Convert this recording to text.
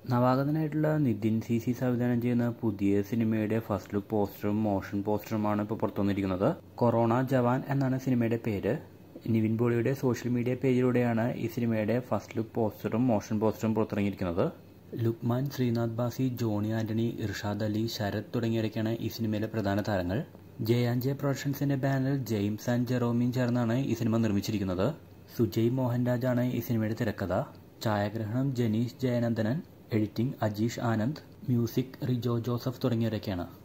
നവാഗതനായിട്ടുള്ള Nitin C C സംവിധാനം ചെയ്യുന്ന പുതിയ സിനിമയുടെ ഫസ്റ്റ് ലുക്ക് പോസ്റ്ററും മോഷൻ പോസ്റ്ററുമാണ് ഇപ്പോൾ പുറത്തു വന്നിരിക്കുന്നത് കൊറോണ ജവാൻ എന്നാണ് സിനിമയുടെ പേര് നിവിൻ പോളിയുടെ സോഷ്യൽ മീഡിയ പേജിലൂടെയാണ് ഈ സിനിമയുടെ ഫസ്റ്റ് ലുക്ക് പോസ്റ്ററും മോഷൻ പോസ്റ്ററും പുറത്തിറങ്ങിയിരിക്കുന്നത് ലുക്മാൻ ശ്രീനാഥ് ബാസി ജോണി ആന്റണി ഇർഷാദ് അലി ശരത് തുടങ്ങിയവരൊക്കെയാണ് ഈ സിനിമയിലെ പ്രധാന താരങ്ങൾ ജെ ആൻഡ് ജെ പ്രൊഡക്ഷൻസിന്റെ ബാനറിൽ ജെയിംസ് ആൻഡ് ജെറോമിയും ചേർന്നാണ് ഈ സിനിമ നിർമ്മിച്ചിരിക്കുന്നത് സുജയ് മോഹൻരാജാണ് ഈ സിനിമയുടെ തിരക്കഥ ഛായാഗ്രഹണം ജനീഷ് ജയനന്ദനൻ എഡിറ്റിംഗ് അജീഷ് ആനന്ദ് മ്യൂസിക് റിജോ ജോസഫ് തുടങ്ങിയവരൊക്കെയാണ്